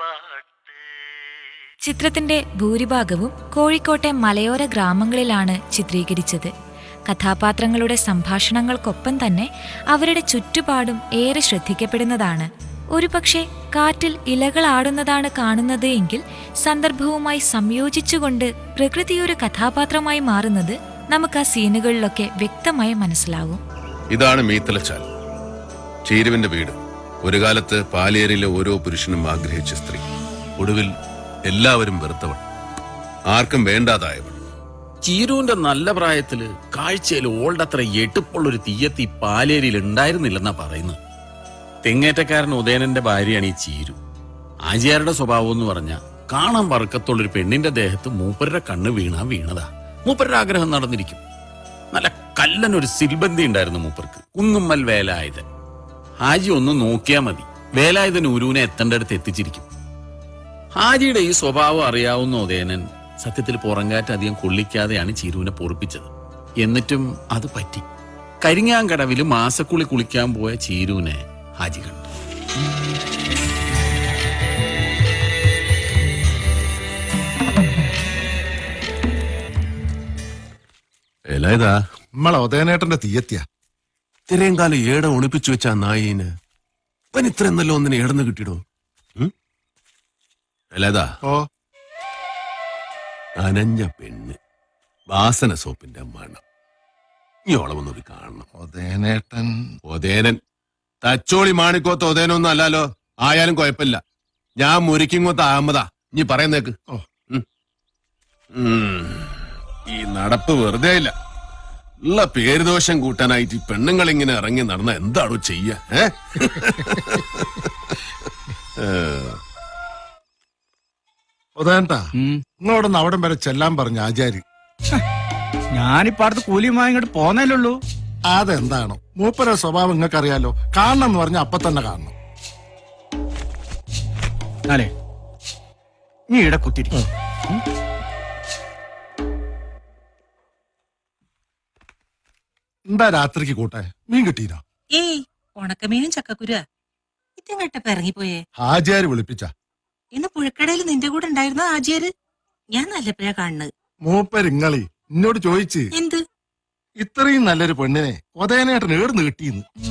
ചിത്രത്തിന്റെ ഭൂരിഭാഗവും കോഴിക്കോട്ടെ മലയോര ഗ്രാമങ്ങളിലാണ് ചിത്രീകരിച്ചത് കഥാപാത്രങ്ങളുടെ സംഭാഷണങ്ങൾക്കൊപ്പം തന്നെ അവരുടെ ചുറ്റുപാടും ഏറെ ശ്രദ്ധിക്കപ്പെടുന്നതാണ് ഒരുപക്ഷെ കാറ്റിൽ ഇലകളാടുന്നതാണ് കാണുന്നത് എങ്കിൽ സന്ദർഭവുമായി സംയോജിച്ചുകൊണ്ട് പ്രകൃതി ഒരു കഥാപാത്രമായി മാറുന്നത് നമുക്ക് ആ സീനുകളിലൊക്കെ വ്യക്തമായി മനസ്സിലാവും ഇതാണ് മീത്തലച്ചാൽ ചീരുവിന്റെ വീട് ഒരു കാലത്ത് പാലേരിയിലെ ഓരോ പുരുഷനും ആഗ്രഹിച്ച സ്ത്രീ ഒടുവിൽ എല്ലാവരും വെറുത്തവൾ ആർക്കും വേണ്ടാതായവൾ ചീരുവിന്റെ നല്ല പ്രായത്തില് കാഴ്ചയിൽ ഓൾഡത്ര എട്ടുപ്പുള്ളൊരു തീയത്തി പാലേരിയിൽ ഉണ്ടായിരുന്നില്ലെന്നാ പറയുന്നത് തെങ്ങേറ്റക്കാരൻ ഉദയനന്റെ ഭാര്യയാണ് ഈ ചീരു ആചാരുടെ സ്വഭാവം എന്ന് പറഞ്ഞ കാണാൻ വറുക്കത്തുള്ളൊരു പെണ്ണിന്റെ ദേഹത്ത് മൂപ്പരുടെ കണ്ണ് വീണാ വീണതാ മൂപ്പരുടെ ആഗ്രഹം നടന്നിരിക്കും നല്ല കല്ലനൊരു സിൽബന്തി ഉണ്ടായിരുന്നു മൂപ്പർക്ക് കുന്നുമ്മൽ വേലായുധൻ ഹാജി ഒന്ന് നോക്കിയാ മതി വേലായുധൻ ഉരുവിനെ എത്തേണ്ടടുത്ത് എത്തിച്ചിരിക്കും ഹാജിയുടെ ഈ സ്വഭാവം അറിയാവുന്ന ഉദയനൻ സത്യത്തിൽ പുറങ്കാറ്റ് അധികം കൊള്ളിക്കാതെയാണ് ചീരുവിനെ പൊറിപ്പിച്ചത് എന്നിട്ടും അത് പറ്റി കരിങ്ങാങ്കടവിൽ മാസക്കുളി കുളിക്കാൻ പോയ ചീരുവിനെ ഹാജി കണ്ടു ഏലായതാ നമ്മളെ ഉദയനേട്ടന്റെ തീയത്തിയ ഇത്രയും കാലം ഏട ഒളിപ്പിച്ചു വെച്ച ആ നായിന് അവൻ ഇത്ര എന്നല്ലോ ഒന്നിനെ ഏടന്ന് കിട്ടിയിടോ ഏലായതാ ഓ നനഞ്ഞ പെണ്ണ് വാസന സോപ്പിന്റെ മണം ഈ ഓളമൊന്നൊരു കാണണം ഉദയനേട്ടൻ ഒതേനൻ തച്ചോളി മാണിക്കോത്ത് ഒതേനൊന്നും അല്ലല്ലോ ആയാലും കുഴപ്പമില്ല ഞാൻ മുരിക്കിങ്ങോത്ത് അഹമ്മദാ നീ പറയുന്നേക്ക് ഓ. ഉം. ഉം. ഈ നടപ്പ് വെറുതെ ഇല്ല ഉള്ള പേരുദോഷം കൂട്ടാനായിട്ട് ഈ പെണ്ണുങ്ങൾ ഇങ്ങനെ ഇറങ്ങി നടന്ന എന്താണോ ചെയ്യ ഏ? ഏ, ഉദയനട്ടാ ഇങ്ങോട്ടൊന്ന് അവിടം വരെ ചെല്ലാൻ പറഞ്ഞു ആചാരി ഞാനിപ്പോ അടുത്ത് കൂലിയുമായി ഇങ്ങോട്ട് പോന്നേലുള്ളൂ അതെന്താണോ മൂപ്പര സ്വഭാവം നിങ്ങൾക്കറിയാലോ കാണണം എന്ന് പറഞ്ഞാൽ അപ്പൊ തന്നെ കാണണം എന്നാലേ നീ ഇവിടെ കുത്തിരി എന്താ രാത്രിക്ക് കൂട്ടെ മീൻ കിട്ടീനോ ഏയ് ഉണക്കമീനും ചക്കക്കുരുവാ ഇതെങ്ങട്ടപ്പ ഇറങ്ങിപ്പോയേ ഹാജിയാര് വിളിപ്പിച്ച ഇന്ന് പുഴക്കടയിൽ നിന്റെ കൂടെ ഉണ്ടായിരുന്ന ആചാര് ഞാൻ നല്ലപ്പോഴാ കാണുന്നത് മൂപ്പരിങ്ങളി എന്നോട് ചോദിച്ച് എന്ത് ഇത്രയും നല്ലൊരു പെണ്ണിനെ ഉദയനേട്ടൻ ഏടുന്ന് കിട്ടിയെന്ന്